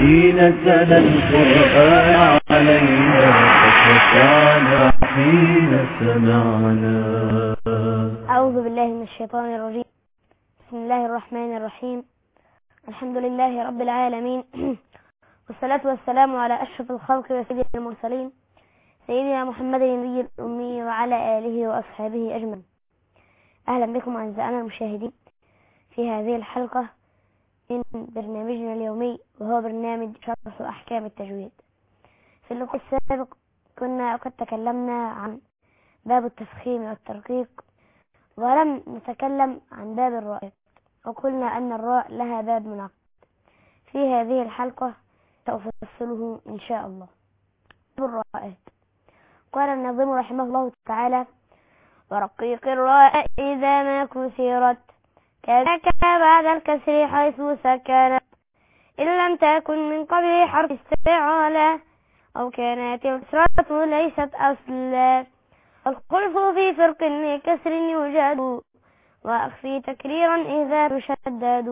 حين تلا القرآن علينا وشفعنا حين سمعنا أعوذ بالله من الشيطان الرجيم بسم الله الرحمن الرحيم الحمد لله رب العالمين والصلاة والسلام على أشرف الخلق وسيد المرسلين سيدنا محمد النبي الأمي وعلى آله وأصحابه أجمعين أهلا بكم أعزائنا المشاهدين في هذه الحلقة من برنامجنا اليومي وهو برنامج شرح أحكام التجويد في اللقاء السابق كنا قد تكلمنا عن باب التفخيم والترقيق ولم نتكلم عن باب الرائد وقلنا أن الراء لها باب منعقد في هذه الحلقة سأفصله إن شاء الله باب الرائد قال النظيم رحمه الله تعالى ورقيق الراء إذا ما كسرت كذاك بعد الكسر حيث سكنت إن لم تكن من قبل حرف استعالة أو كانت الكسرة ليست أصلا الخلف في فرق لكسر يوجد وأخفي تكريرا إذا تشدد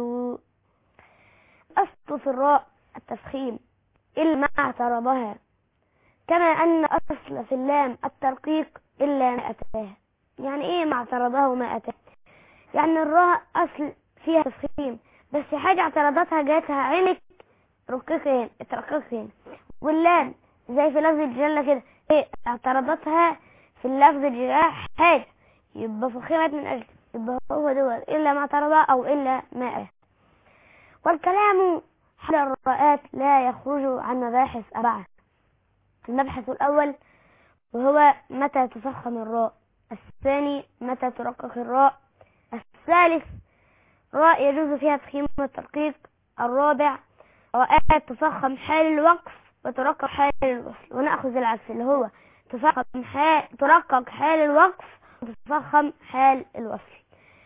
أصل في الراء التفخيم إلا ما اعترضها كما أن أصل في اللام الترقيق إلا ما أتاه يعني إيه ما اعترضه وما أتاه يعني الراء أصل فيها تفخيم بس حاجة اعترضتها جاتها عينك رقيقين اترققين واللام زي في لفظ الجلة كده ايه اعترضتها في اللفظ الجلال حاجة يبقى فخمت من أجل يبقى هو دول إلا ما اعترضها أو إلا ما أه والكلام حول الرؤات لا يخرج عن مباحث أربعة المبحث الأول وهو متى تفخم الراء الثاني متى ترقق الراء الثالث راء يجوز فيها تفخيم والترقيق الرابع راءات تفخم حال الوقف وترقق حال الوصل ونأخذ العكس اللي هو تفخم حال ترقق حال الوقف وتفخم حال الوصل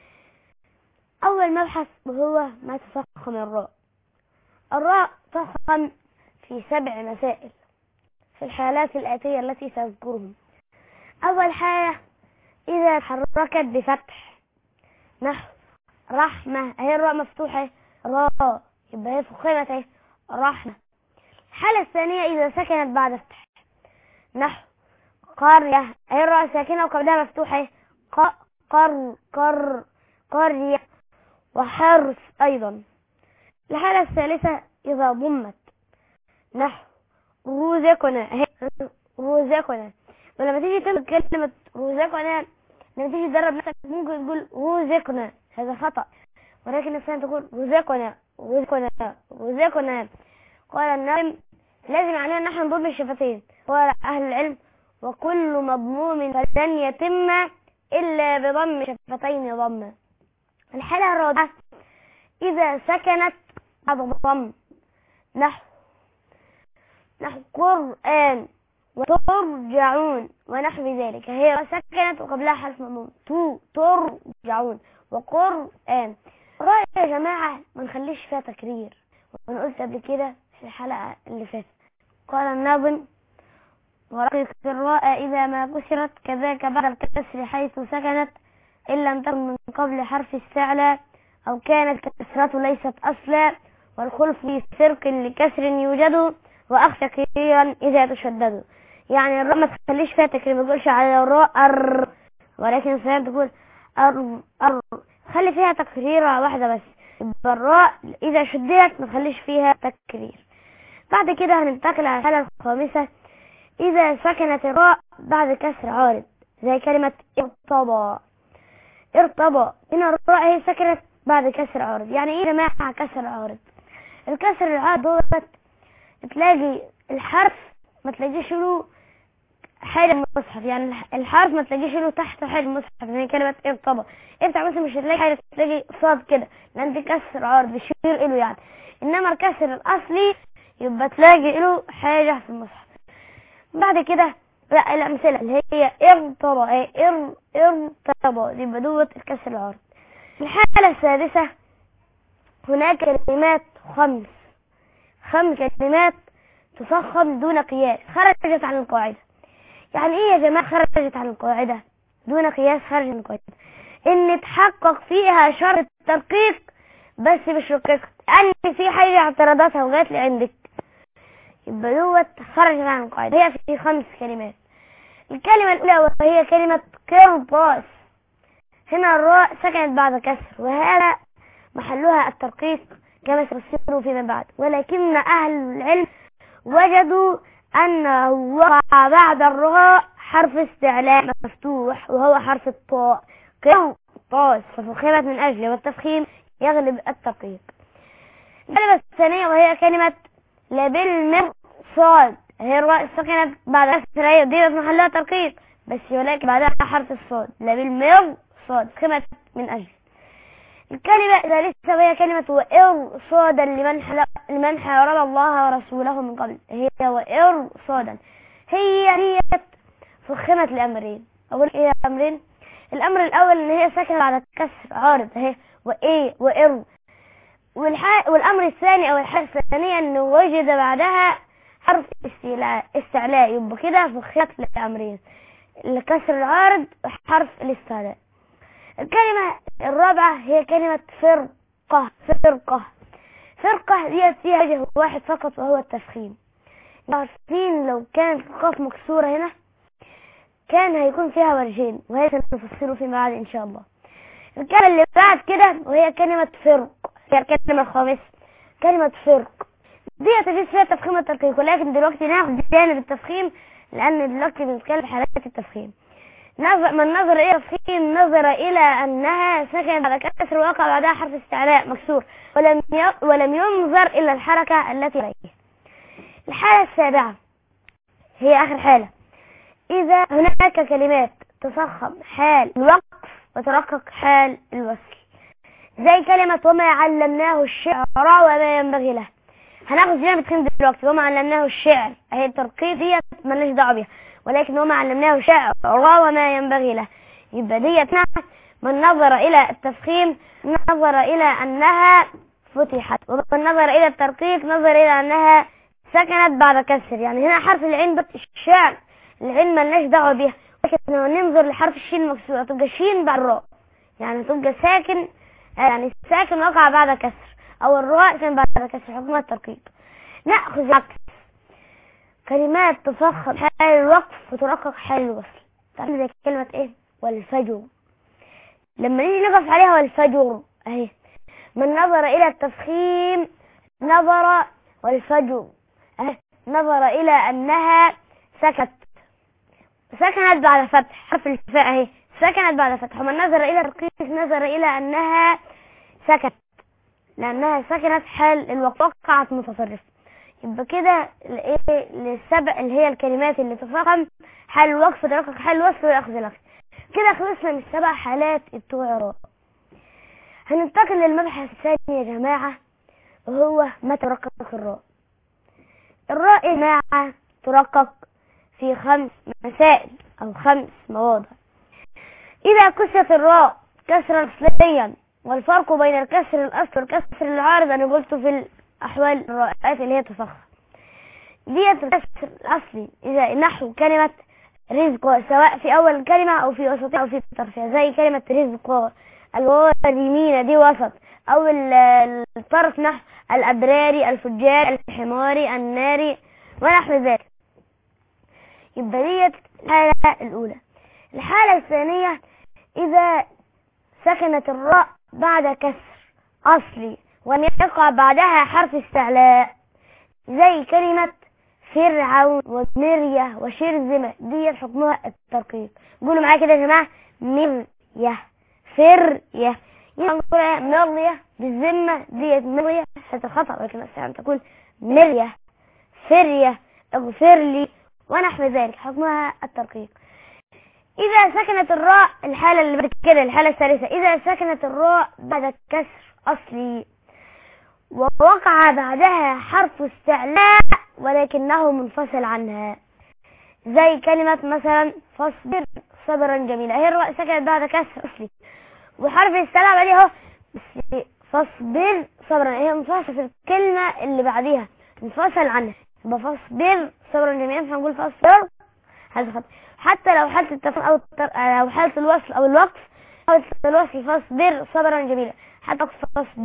أول مبحث وهو ما تفخم الراء الراء تفخم في سبع مسائل في الحالات الآتية التي سأذكرهم أول حالة إذا تحركت بفتح نحو رحمة أهي الراء مفتوحة راء يبقى هي فخمت اهي رحمة الحالة الثانية إذا سكنت بعد فتح نحو قرية أهي الراء ساكنة وقبلها مفتوحة ق قر قر قرية وحرف أيضا الحالة الثالثة إذا ضمت نحو روزكنا اهي روزكنا ولما تيجي تقول كلمة روزكنا لما تيجي تدرب نفسك ممكن تقول روزكنا هذا خطأ ولكن الإنسان تقول روزكنا روزكنا روزكنا قال الناظم لازم علينا ان احنا نضم الشفتين قال أهل العلم وكل مضموم فلن يتم إلا بضم شفتين ضمة الحالة الرابعة إذا سكنت بعد ضم نحو نحو قرآن وترجعون ونحو ذلك هي سكنت وقبلها حرف مضموم تو ترجعون وقرآن رأي يا جماعة ما نخليش فيها تكرير وانا قلت قبل كده في الحلقة اللي فاتت قال الناظم ورقيق الراء إذا ما كسرت كذاك بعد الكسر حيث سكنت إن لم تكن من قبل حرف استعلى أو كانت كسرة ليست أصلا والخلف في سرق لكسر يوجد وأخشى كثيرا إذا تشدد يعني الراء ما تخليش فيها تكرير ما تقولش على الراء أر ولكن السلام تقول أر أر خلي فيها تكريرة واحدة بس يبقى الراء إذا شددت ما تخليش فيها تكرير بعد كده هننتقل على الحالة الخامسة إذا سكنت الراء بعد كسر عارض زي كلمة ارتضى ارتضى هنا الراء هي سكنت بعد كسر عارض يعني ايه يا جماعة كسر عارض الكسر العارض دوت تلاقي الحرف ما تلاقيش له حاجة المصحف يعني الحرف ما تلاقيش له تحت حاجة المصحف زي كلمة ارتضى افتح مثلا مش هتلاقي حاجة تلاقي صاد كده لان دي كسر عارض بيشير له يعني انما الكسر الاصلي يبقى تلاقي له حاجة في المصحف بعد كده لا الأمثلة اللي هي ارتضى ايه ار ارتضى يبقى دوت الكسر العارض الحالة السادسة هناك كلمات خمس خمس كلمات تفخم دون قياس خرجت عن القاعدة يعني ايه يا جماعة خرجت عن القاعدة دون قياس خرج عن القاعدة ان تحقق فيها شرط الترقيق بس مش رقيقة لأن في حاجة اعتراضاتها وجات لي عندك يبقى دوت خرج عن القاعدة هي في خمس كلمات الكلمة الأولى وهي كلمة قرطاس هنا الراء سكنت بعد كسر وهذا محلها الترقيق كما سنفسره فيما بعد ولكن أهل العلم وجدوا أنه وقع بعد الراء حرف استعلاء مفتوح وهو حرف الطاء قرطاس ففخمت من أجله والتفخيم يغلب الترقيق الكلمة الثانية وهي كلمة لبالمرصاد هي الراء سكنت بعد كسر هي دي محلها ترقيق بس ولكن بعدها حرف الصاد لبالمرصاد خمت من أجل الكلمة الثالثة وهي كلمة وإرصادا لمن حل... لمن حارب الله ورسوله من قبل هي وإرصادا هي هي فخمت لأمرين أول إيه أمرين الأمر الأول إن هي ساكنة بعد كسر عارض أهي وإيه وإر والح... والأمر الثاني أو الحاجة الثانية إنه وجد بعدها حرف استعلاء استعلاء يبقى كده فخمت لأمرين الكسر العارض وحرف الاستعلاء الكلمة الرابعة هي كلمة فرقة فرقة فرقة دي فيها وجه واحد فقط وهو التفخيم عارفين لو كانت القاف مكسورة هنا كان هيكون فيها وجهين وهي سنفسره فيما بعد ان شاء الله الكلمة اللي بعد كده وهي كلمة فرق هي الكلمة الخامسة كلمة فرق دي تجيز فيها تفخيم الترقيق ولكن دلوقتي ناخد جانب التفخيم لان دلوقتي بنتكلم في حالات التفخيم نظر من نظر الى التفخيم نظر الى انها سكنت على كسر وقع بعدها حرف استعلاء مكسور ولم ي... ولم ينظر الى الحركة التي عليه الحالة السابعة هي اخر حالة اذا هناك كلمات تفخم حال الوقف وترقق حال الوصل زي كلمة وما علمناه الشعر وما ينبغي له هناخد جانب التفخيم دلوقتي وما علمناه الشعر هي الترقيق ديت مالناش دعوه بيها ولكن وما علمناه شعر وما ينبغي له يبقى ديت من نظر إلى التفخيم نظر إلى أنها فتحت ومن نظر إلى الترقيق نظر إلى أنها سكنت بعد كسر يعني هنا حرف العين بس الشعر العين ملناش دعوة بيها لكن لو ننظر لحرف الشين مكسور هتبقى شين بعد الراء يعني تبقى ساكن يعني ساكن وقع بعد كسر أو الراء كان بعد كسر حكم الترقيق نأخذ العكس كلمات تفخم حال الوقف وترقق حال الوصل تعرف زي كلمة ايه والفجر لما نيجي نقف عليها والفجر اهي من نظر الى التفخيم نظر والفجر اهي نظر الى انها سكت سكنت بعد فتح حرف الفاء اهي سكنت بعد فتح ومن نظر الى الرقيق نظر الى انها سكت لانها سكنت حال الوقت وقعت متصرفه يبقى كده الايه للسبع اللي هي الكلمات اللي تفخم حال الوقف ترقق حال الوصف ويأخذ الأخذ كده خلصنا من السبع حالات بتوع الراء هننتقل للمبحث الثاني يا جماعة وهو ما ترقق الراء الراء يا جماعة ترقق في خمس مسائل أو خمس مواضع إذا كسرت الراء كسرا أصليا والفرق بين الكسر الأصل والكسر العارض أنا قلته في أحوال الرائعات اللي هي تفخم ديت الكسر الأصلي إذا نحو كلمة رزق سواء في أول الكلمة أو في وسطها أو في طرفها زي كلمة رزق الواو اليمين دي وسط أو الطرف نحو الأبراري الفجار الحماري الناري ونحو ذلك يبقى ديت الحالة الأولى الحالة الثانية إذا سكنت الراء بعد كسر أصلي ولم يقع بعدها حرف استعلاء زي كلمة فرعون ومرية وشرذمة دي حكمها الترقيق قولوا معايا كده يا جماعة مرية فرية ينقل مرية بالذمة ديت مرية حتى خطأ ولكن أستطيع أن تكون مرية فرية اغفر لي ونحو ذلك حكمها الترقيق إذا سكنت الراء الحالة اللي بعد كده الحالة الثالثة إذا سكنت الراء بعد كسر أصلي ووقع بعدها حرف استعلاء ولكنه منفصل عنها زي كلمة مثلا فاصبر صبرا جميلا هي الراء سكنت بعد كسر أصلي وحرف الاستعلاء بعدها اهو بس فاصبر صبرا هي منفصل في الكلمة اللي بعديها منفصل عنها يبقى فاصبر صبرا جميلا فنقول فاصبر هذا خط حتى لو حالة التفاق أو التر... أو حالة الوصل أو الوقف حالة الوصل فاصبر صبرا جميلا حتى فاصبر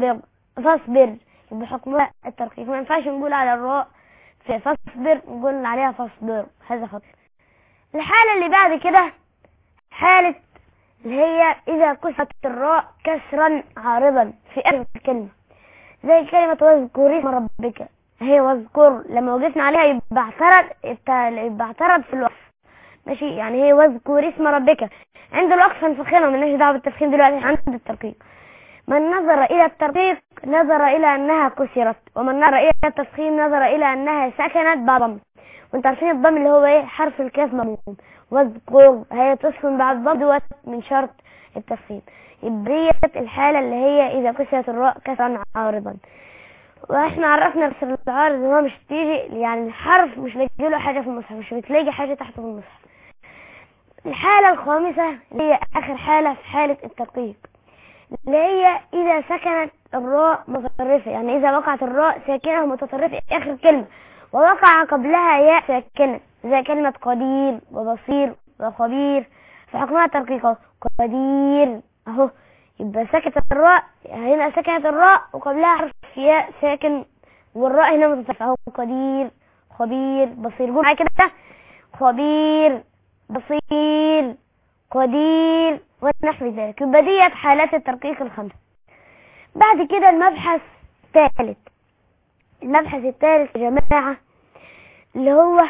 فاصبر بحكمها الترقيق ما ينفعش نقول على الراء في فاصبر نقول عليها فاصبر هذا خطأ الحالة اللي بعد كده حالة اللي هي إذا كسرت الراء كسرا عارضا في آخر الكلمة زي كلمة واذكر اسم ربك هي واذكر لما وقفنا عليها يبقى اعترض يبقى اعترض في الوقف ماشي يعني هي واذكر اسم ربك عند الوقف هنفخمها مالناش دعوه بالتفخيم دلوقتي عند الترقيق من نظر الى الترقيق نظر الى انها كسرت ومن نظر الى التفخيم نظر الى انها سكنت بعد ضم وانت عارفين الضم اللي هو ايه حرف الكاف مضموم واذكر هي تسكن بعد الضم دوت من شرط التفخيم يبقى ديت الحاله اللي هي اذا كسرت الراء كسرا عارضا واحنا عرفنا كسر العارض ان هو مش تيجي يعني الحرف مش بتجي له حاجه في المصحف مش بتلاقي حاجه تحته في المصحف الحالة الخامسة اللي هي آخر حالة في حالة الترقيق اللي هي إذا سكنت الراء متطرفة يعني إذا وقعت الراء ساكنة متطرفة في آخر كلمة ووقع قبلها ياء ساكنة زي كلمة قدير وبصير وخبير في حكمها ترقيق قدير أهو يبقى سكت الراء هنا سكنت الراء وقبلها حرف ياء ساكن والراء هنا متطرفة أهو قدير خبير بصير قول معايا كده خبير بصير قدير ونحو ذلك يبقى ديت حالات الترقيق الخمسة بعد كده المبحث الثالث المبحث الثالث يا جماعة اللي هو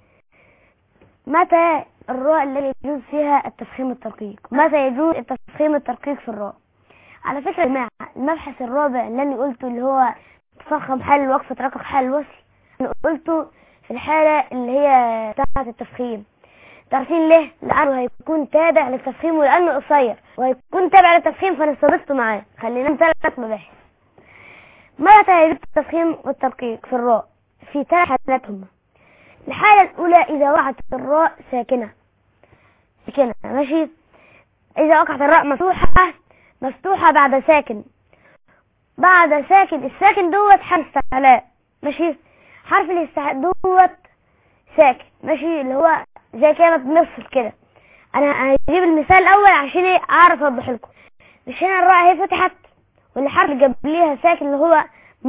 متى الراء التي يجوز فيها التفخيم الترقيق متى يجوز التفخيم الترقيق في الراء على فكرة يا جماعة المبحث الرابع اللي انا قلته اللي هو تفخم حال الوقف ترقق حال الوصل انا قلته في الحالة اللي هي بتاعة التفخيم تعرفين ليه لانه هيكون تابع للتفخيم ولانه قصير وهيكون تابع للتفخيم فانا استضفته معاه خلينا ثلاث مباحث متى يجوز التفخيم والترقيق في الراء في ثلاث حالات هما الحالة الأولى إذا وقعت الراء ساكنة ساكنة ماشي إذا وقعت الراء مفتوحة مفتوحة بعد ساكن بعد ساكن الساكن دوت حرف استعلاء ماشي حرف الاستعلاء دوت ساكن ماشي اللي هو زي كلمة مصر كده انا هجيب المثال الاول عشان ايه اعرف اوضح لكم مش هنا الراء هي فتحت والحرف اللي قبليها ساكن اللي هو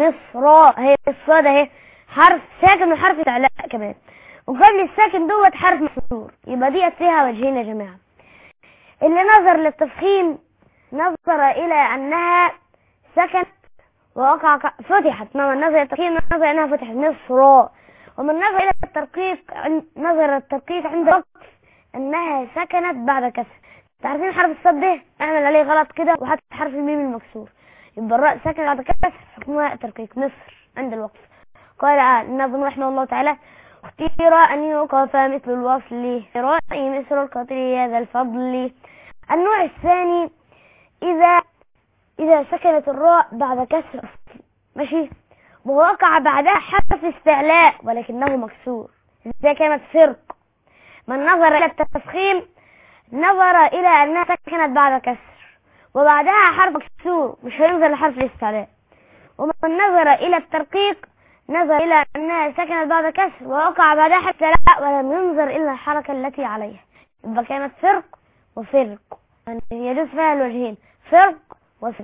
مصر هي الصاد اهي حرف ساكن وحرف استعلاء كمان وقبل الساكن دوت حرف مكسور يبقى ديت فيها وجهين يا جماعه اللي نظر للتفخيم نظر الى انها سكنت ووقع فتحت انما نظر للتفخيم نظر انها فتحت مصر ومن نظر إلى الترقيق نظر الترقيق عند الوقف أنها سكنت بعد كسر تعرفين حرف الصاد ده اعمل عليه غلط كده وحط حرف الميم المكسور يبقى الراء سكن بعد كسر حكمها الترقيق مصر عند الوقف قال النظم رحمه الله تعالى اختير أن يوقف مثل الوصل رأي مثل القطر هذا الفضل النوع الثاني إذا إذا سكنت الراء بعد كسر ماشي ووقع بعدها حرف استعلاء ولكنه مكسور زي كلمة فرق من نظر إلى التفخيم نظر إلى أنها سكنت بعد كسر وبعدها حرف مكسور مش هينظر لحرف الاستعلاء ومن نظر إلى الترقيق نظر إلى أنها سكنت بعد كسر ووقع بعدها حرف استعلاء ولم ينظر إلى الحركة التي عليها يبقى كلمة فرق وفرق يعني يجوز فيها الوجهين فرق وفرق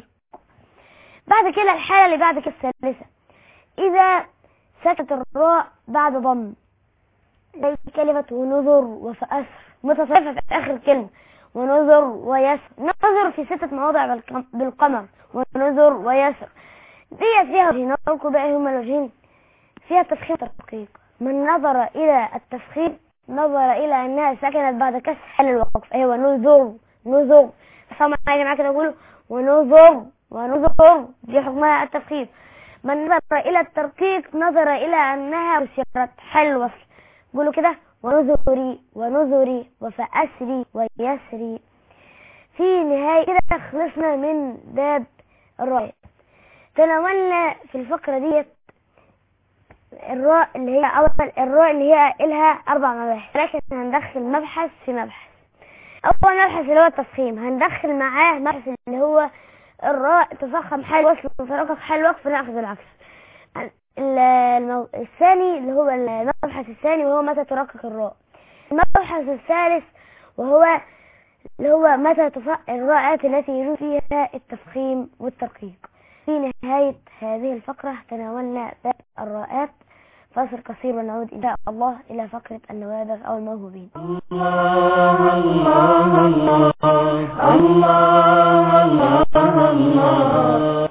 بعد كده الحالة اللي بعد كده الثالثة إذا سكت الراء بعد ضم زي كلمة ونذر وفأسر متصرفة في آخر كلمة ونذر ويسر نذر في ستة مواضع بالقمر ونذر ويسر دي فيها وجهين نقولكم بقى هما الوجهين فيها تفخيم ترقيق من نظر إلى التفخيم نظر إلى أنها سكنت بعد كسر حل الوقف أيوة نذر نذر فما يا جماعة كده يقولوا ونذر ونذر دي حكمها التفخيم من نظر إلى الترقيق نظر إلى أنها كسرت حل الوصل قولوا كده ونذري ونذري وفأسري ويسري في نهاية كده خلصنا من باب الراء تناولنا في الفقرة ديت الراء اللي هي أول الراء اللي هي إلها أربع مباحث لكن هندخل مبحث في مبحث أول مبحث اللي هو التفخيم هندخل معاه مبحث اللي هو الراء تفخم حال وصل وترقق حال وقف ناخذ العكس المو... الثاني اللي هو المبحث الثاني وهو متى ترقق الراء المبحث الثالث وهو اللي هو متى تفق الراءات التي يجوز فيها التفخيم والترقيق في نهاية هذه الفقرة تناولنا باب الراءات فاصل قصير ونعود إن شاء الله إلى فقرة النوابغ أو الموهوبين الله الله الله الله الله الله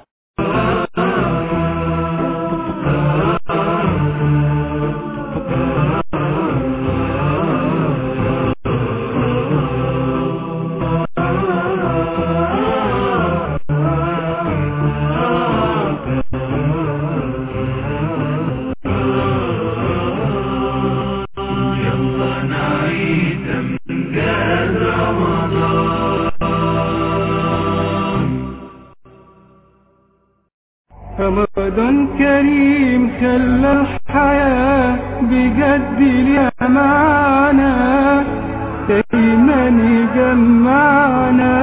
رمضان كريم خلى الحياة بجد ليها معانا دايما يجمعنا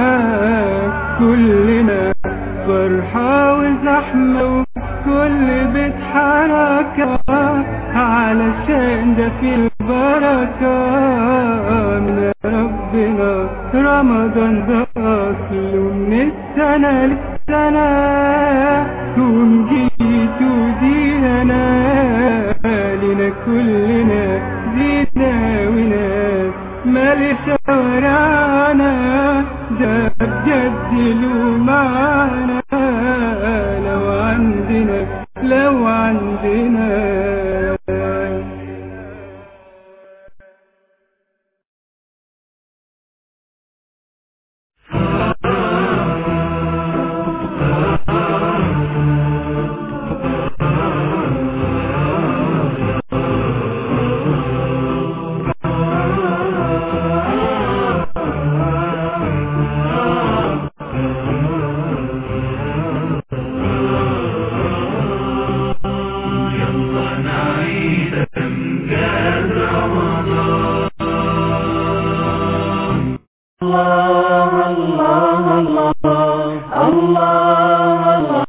كلنا فرحة وزحمة وكل بيت حركة علشان ده في البركة من ربنا رمضان ده أصله من السنة للسنة كون جيت ودينا لنا كلنا زينا وناس مال شوارعنا ده بجد له معانا لو عندنا لو عندنا الله الله الله الله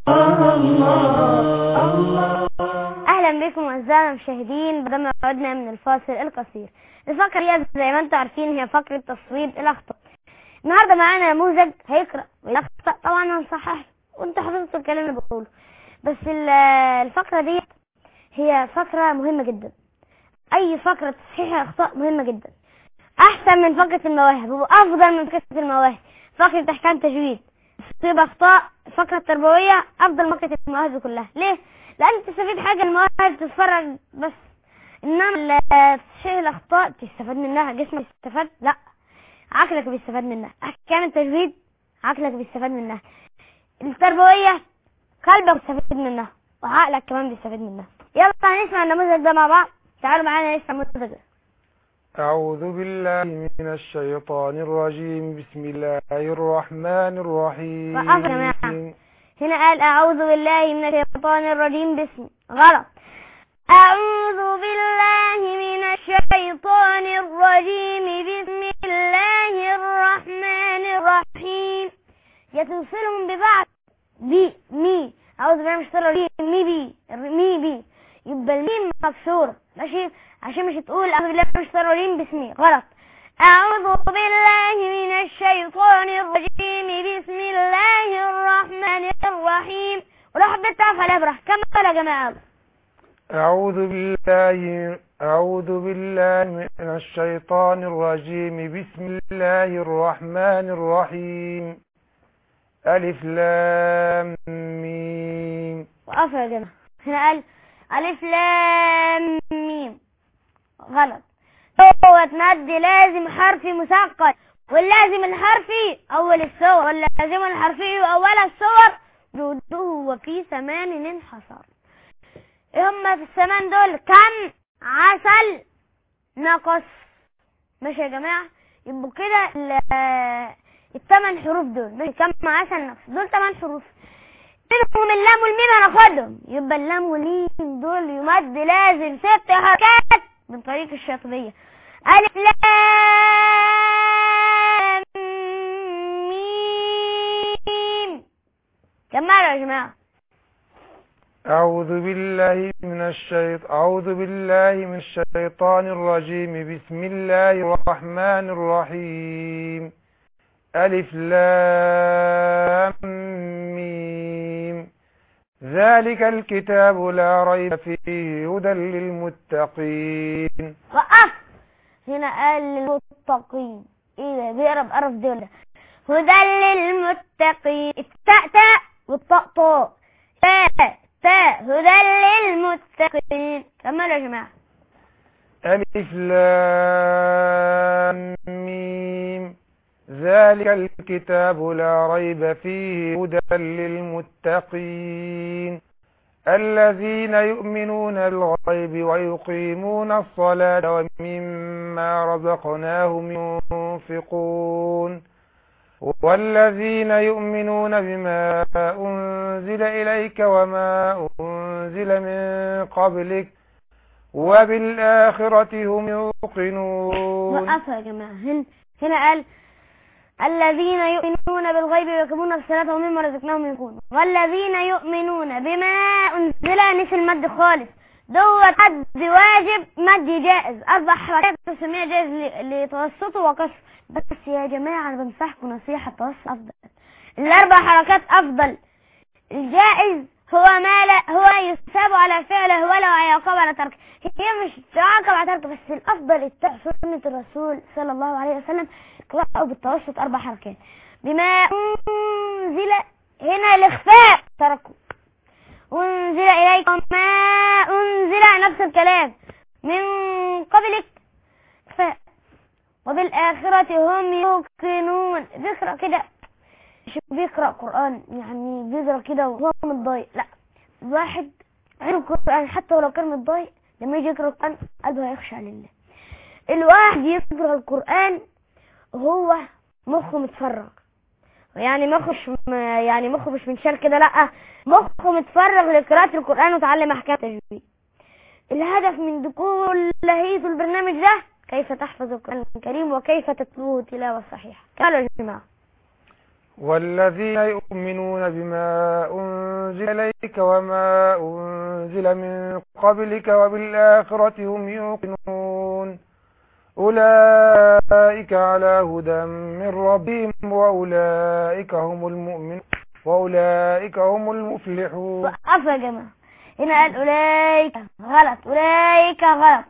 الله الله أهلا بكم أعزائنا المشاهدين بعدما عدنا من الفاصل القصير الفقرة دي زي ما انتم عارفين هي فقرة تصويب الأخطاء النهاردة معانا نموذج هيقرأ ويخطأ طبعا هنصحح وانت حفظت الكلام اللي بقوله بس ال- الفقرة دي هي فقرة مهمة جدا أي فقرة تصحيح الأخطاء مهمة جدا أحسن من فقرة المواهب وأفضل من فقرة المواهب فقرة أحكام تجويد تصيب أخطاء الفقرة التربوية أفضل من فقرة المواهب كلها ليه؟ لأن تستفيد حاجة المواهب تتفرج بس إنما ال- تصحيح الأخطاء تستفاد منها جسمك يستفاد لا عقلك بيستفاد منها أحكام التجويد عقلك بيستفاد منها التربوية قلبك بيستفاد منها وعقلك كمان بيستفاد منها يلا هنسمع النموذج ده مع بعض تعالوا معانا نسمع النموذج ده أعوذ بالله من الشيطان الرجيم بسم الله الرحمن الرحيم وقف يا جماعة. هنا قال أعوذ بالله من الشيطان الرجيم باسم غلط أعوذ بالله من الشيطان الرجيم بسم الله الرحمن الرحيم يتصلهم ببعض بي مي أعوذ بالله من الشيطان الرجيم مي بي مي بي يبقى الميم مكسورة ماشي عشان مش تقول أعوذ بالله من الشيطان الرجيم باسمي غلط أعوذ بالله من الشيطان الرجيم بسم الله الرحمن الرحيم ولو حبيت تعرف على إبرة كمل يا جماعة أعوذ بالله أعوذ بالله من الشيطان الرجيم بسم الله الرحمن الرحيم ألف لام ميم وقف يا جماعة هنا قال ألف لام ميم غلط هو تمد لازم حرفي مثقل واللازم الحرفي أول الصور واللازم الحرفي أول الصور جوده وفي ثمان انحصر إيه هما في الثمان دول كم عسل نقص ماشي يا جماعة يبقوا كده ال- الثمان حروف دول ماشي كم عسل نقص دول ثمان حروف منهم اللام والميم هناخدهم يبقى اللام والميم دول يمد لازم ست حركات من طريق الشاطبية ألف لام ميم كملوا يا جماعة أعوذ بالله من الشيط أعوذ بالله من الشيطان الرجيم بسم الله الرحمن الرحيم ألف لام ميم ذلك الكتاب لا ريب فيه هدى للمتقين وقف هنا قال للمتقين ايه ده بيقرا بقرف دي ولا هدى للمتقين التاء تاء والطاء طاء تاء تاء هدى للمتقين كملوا يا جماعه ألف لام ميم ذلك الكتاب لا ريب فيه هدى للمتقين الذين يؤمنون بالغيب ويقيمون الصلاة ومما رزقناهم ينفقون والذين يؤمنون بما أنزل إليك وما أنزل من قبلك وبالآخرة هم يوقنون وقفوا يا جماعة هنا, هنا قال الذين يؤمنون بالغيب ويقيمون الصلاة ومما رزقناهم ينفقون والذين يؤمنون بما أنزل نسي المد خالص دوت مد واجب مد جائز أربع حركات تسميها جائز ل- لتوسطه وكسر بس يا جماعة أنا بنصحكم نصيحة التوسط أفضل الأربع حركات أفضل الجائز هو ما لا هو يثاب على فعله ولا يعاقب على تركه هي مش تعاقب على تركه بس الافضل اتباع سنه الرسول صلى الله عليه وسلم قراءه بالتوسط اربع حركات بما انزل هنا الاخفاء تركوا انزل اليك وما انزل نفس الكلام من قبلك اخفاء وبالآخرة هم يوقنون بيقرأ كده مش بيقرأ قرآن يعني بيقرأ كده وهو متضايق لا الواحد عنده القرآن حتى ولو كان متضايق لما يجي يقرأ القرآن قلبه هيخشع لله الواحد يقرأ القرآن وهو مخه متفرغ يعني مخه مش م- يعني مخه مش منشال كده لا مخه متفرغ لقراءة القرآن وتعلم أحكام التجويد الهدف من دخول لهية البرنامج ده كيف تحفظ القرآن الكريم وكيف تتلوه تلاوة صحيحة قالوا يا جماعة والذين يؤمنون بما أنزل إليك وما أنزل من قبلك وبالآخرة هم يوقنون أولئك على هدى من ربهم وأولئك هم المؤمنون وأولئك هم المفلحون وقف يا جماعة هنا قال أولئك غلط أولئك غلط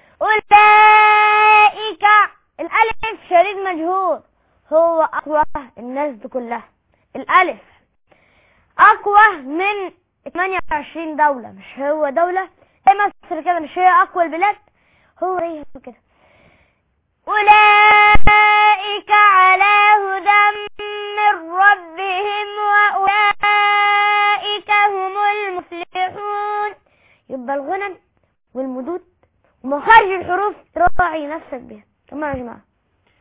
أولئك الألف شريك مجهول هو أقوى الناس دي كلها الألف أقوى من 28 دولة مش هو دولة زي مصر كده مش هي أقوى البلاد هو هي كده أولئك على هدى من ربهم وأولئك هم المفلحون يبقى الغنم والمدود ومخارج الحروف راعي نفسك بها كمان يا جماعة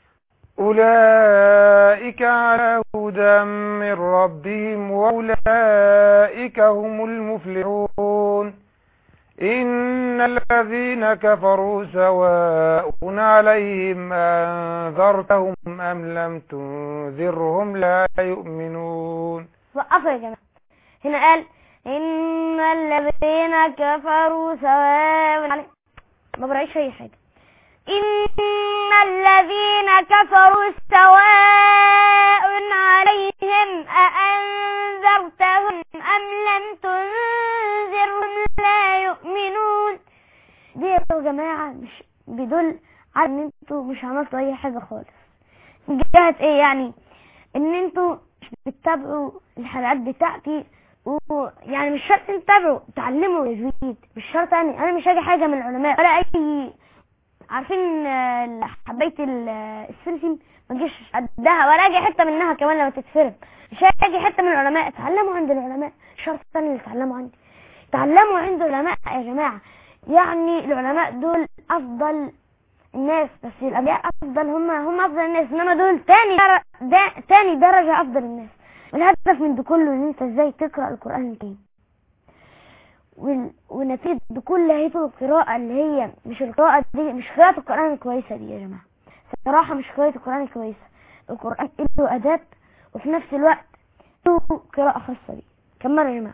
أولئك على هدى من ربهم وأولئك هم المفلحون إن الذين كفروا سواء عليهم أنذرتهم أم لم تنذرهم لا يؤمنون وقفوا يا جماعة هنا قال إن الذين كفروا سواء عليهم ما برأيش أي حاجة إن الذين كفروا سواء عليهم أأنذرتهم أم لم تنذرهم لا يؤمنون دي يا جماعة مش بيدل على ان انتوا مش عملتوا اي حاجة خالص من جهة ايه يعني ان انتوا مش بتتابعوا الحلقات بتاعتي ويعني مش شرط تتابعوا تعلموا تجويد مش شرط يعني انا مش هاجي حاجة من العلماء ولا اي عارفين آه، حبايه ال- آه، السمسم ما تجيش قدها ولا اجي حته منها كمان لما تتفرم مش هاجي حته من العلماء اتعلموا عند العلماء شرط تاني اللي اتعلموا عندي تعلموا عند العلماء يا جماعه يعني العلماء دول افضل الناس بس الانبياء افضل هم هم افضل الناس انما دول تاني در... دا... تاني درجه افضل الناس والهدف من ده كله ان انت ازاي تقرا القران الكريم وال... ونتيجة كل هذه القراءة اللي هي مش القراءة دي مش قراءة القرآن الكويسة دي يا جماعة صراحة مش قراءة القرآن الكويسة القرآن له أداة وفي نفس الوقت له قراءة خاصة بيه كملوا يا جماعة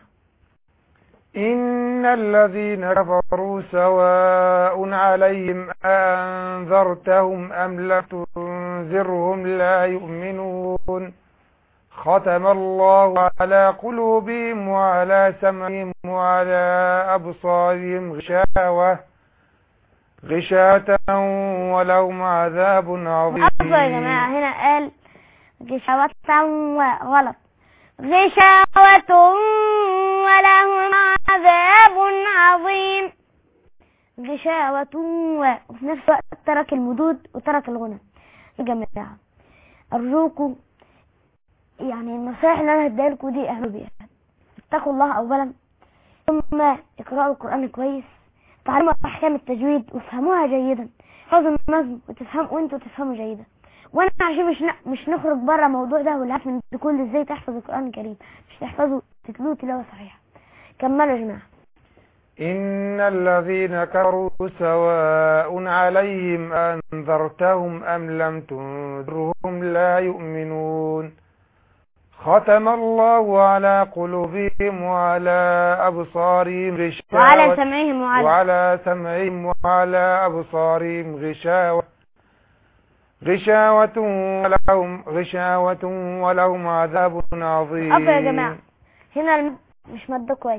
إن الذين كفروا سواء عليهم أنذرتهم أم لم تنذرهم لا يؤمنون ختم الله على قلوبهم وعلى سمعهم وعلى أبصارهم غشاوة غشاة ولهم عذاب عظيم أصلا يا جماعة هنا قال غشاوة غلط غشاوة ولهم عذاب عظيم غشاوة و- وفي نفس الوقت ترك المدود وترك الغنى يا جماعة أرجوكم يعني النصائح اللي أنا هديها لكم دي اعملوا بيها اتقوا الله أولا ثم اقرأوا القرآن كويس تعلموا أحكام التجويد وافهموها جيدا حفظوا النظم وتفهم وانتوا تفهموا جيدا وانا عشان مش ن- مش نخرج بره الموضوع ده والهدف من كل ازاي تحفظ القرآن الكريم مش تحفظه تتلوه تلاوة صحيحة كملوا يا جماعة إن الذين كفروا سواء عليهم أنذرتهم أم لم تنذرهم لا يؤمنون ختم الله على قلوبهم وعلى أبصارهم غشاوة وعلى سمعهم وعلى وعلى سمعهم وعلى أبصارهم غشاوة غشاوة ولهم غشاوة ولهم عذاب عظيم أقرأ يا جماعة هنا المد مش مد كويس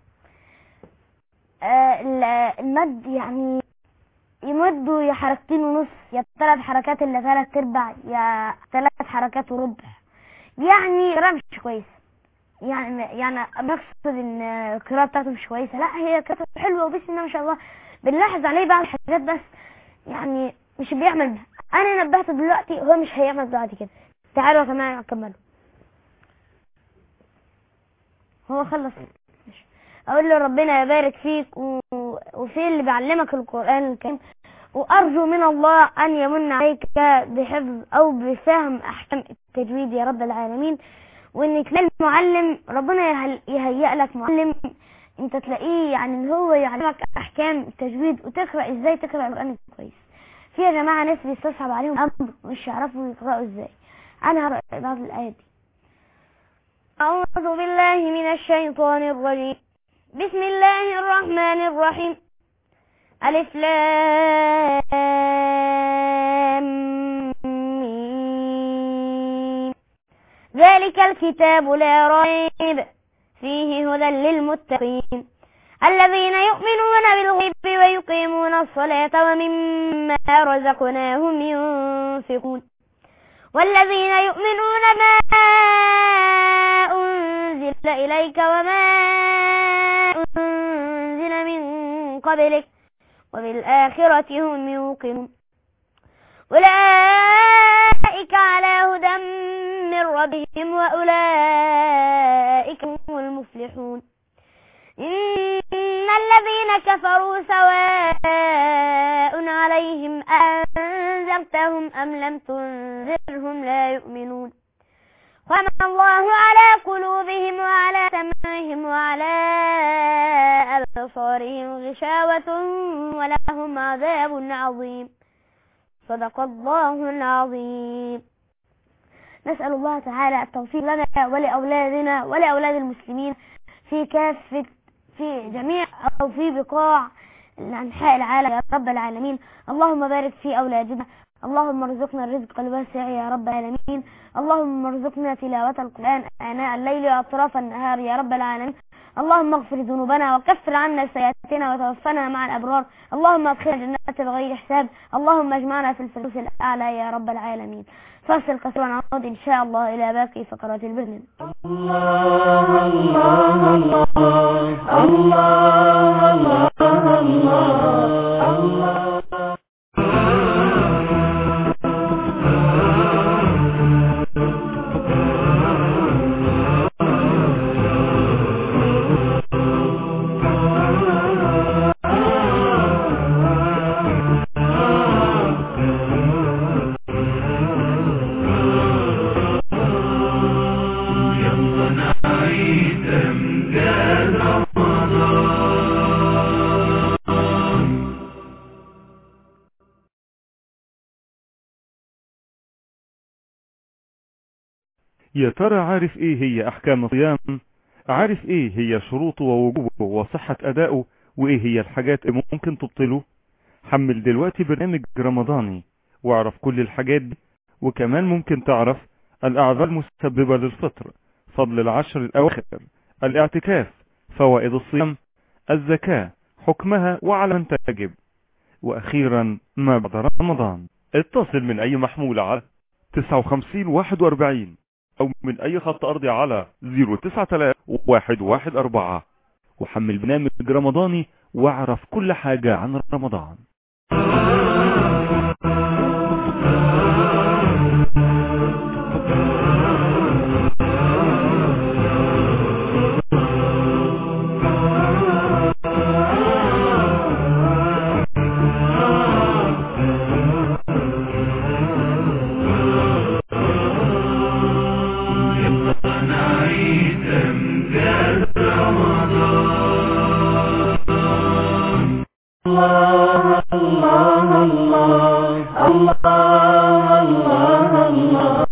آه ال- المد يعني يمدوا يا حركتين ونص يا ثلاث حركات الا ثلاث ارباع يا ثلاث حركات وربع يعني قراءة مش كويس يعني يعني بقصد ان القراءة بتاعته مش كويسة لا هي قراءته حلوة وبس انها ما شاء الله بنلاحظ عليه بعض الحاجات بس يعني مش بيعمل بها انا نبهته دلوقتي هو مش هيعمل بعد كده تعالوا يا جماعة كملوا هو خلص ماشي. اقول له ربنا يبارك فيك و... وفي اللي بيعلمك القرآن الكريم وارجو من الله ان يمن عليك بحفظ او بفهم احكام التجويد يا رب العالمين وان تلاقي المعلم ربنا يهل- يهيئ لك معلم انت تلاقيه يعني ان هو يعلمك احكام التجويد وتقرا ازاي تقرا القران كويس في يا جماعه ناس بيستصعب عليهم امر مش يعرفوا يقراوا ازاي انا هقرا بعض الايات دي اعوذ بالله من الشيطان الرجيم بسم الله الرحمن الرحيم ألف لام ميم ذلك الكتاب لا ريب فيه هدى للمتقين الذين يؤمنون بالغيب ويقيمون الصلاة ومما رزقناهم ينفقون والذين يؤمنون ما أنزل إليك وما أنزل من قبلك وبالآخرة هم يوقنون أولئك على هدى من ربهم وأولئك هم المفلحون إن الذين كفروا سواء عليهم أنذرتهم أم لم تنذرهم لا يؤمنون ختم الله على قلوبهم وعلى سمعهم وعلى أبصارهم غشاوة ولهم عذاب عظيم صدق الله العظيم نسأل الله تعالى التوفيق لنا ولأولادنا ولأولاد المسلمين في كافة في جميع أو في بقاع أنحاء العالم يا رب العالمين اللهم بارك في أولادنا اللهم ارزقنا الرزق الواسع يا رب العالمين اللهم ارزقنا تلاوة القرآن آناء الليل وأطراف النهار يا رب العالمين اللهم اغفر ذنوبنا وكفر عنا سيئاتنا وتوفنا مع الأبرار اللهم ادخلنا جنات بغير حساب اللهم اجمعنا في الفردوس الأعلى يا رب العالمين فاصل قصير ونعود إن شاء الله إلى باقي فقرات البرنامج الله الله الله الله الله الله الله يا ترى عارف ايه هي احكام الصيام عارف ايه هي شروطه ووجوبه وصحة ادائه وايه هي الحاجات اللي ممكن تبطله حمل دلوقتي برنامج رمضاني واعرف كل الحاجات دي وكمان ممكن تعرف الأعذار المسببة للفطر فضل العشر الأواخر الاعتكاف فوائد الصيام الزكاة حكمها وعلى من تجب وأخيرا ما بعد رمضان اتصل من أي محمولة على 59 41 أو من أي خط أرضي على 093 وحمل برنامج رمضاني واعرف كل حاجة عن رمضان الله الله الله الله الله الله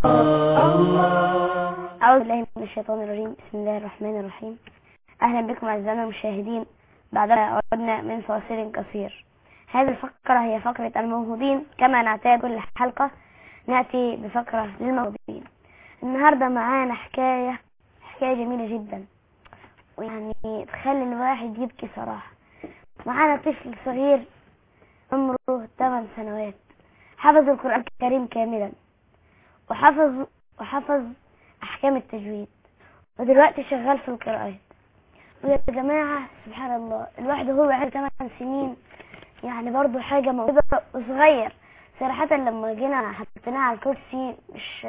الله أعوذ بالله من الشيطان الرجيم بسم الله الرحمن الرحيم أهلا بكم أعزائنا المشاهدين بعدما عدنا من فاصل قصير هذه الفقرة هي فقرة الموهوبين كما نعتاد كل حلقة نأتي بفقرة للموهوبين النهاردة معانا حكاية حكاية جميلة جدا ويعني تخلي الواحد يبكي صراحة معانا طفل صغير عمره 8 سنوات حفظ القرآن الكريم كاملا وحفظ وحفظ أحكام التجويد ودلوقتي شغال في القراءات ويا جماعة سبحان الله الواحد وهو عنده 8 سنين يعني برضو حاجة موهبة وصغير صراحة لما جينا حطيناه على الكرسي مش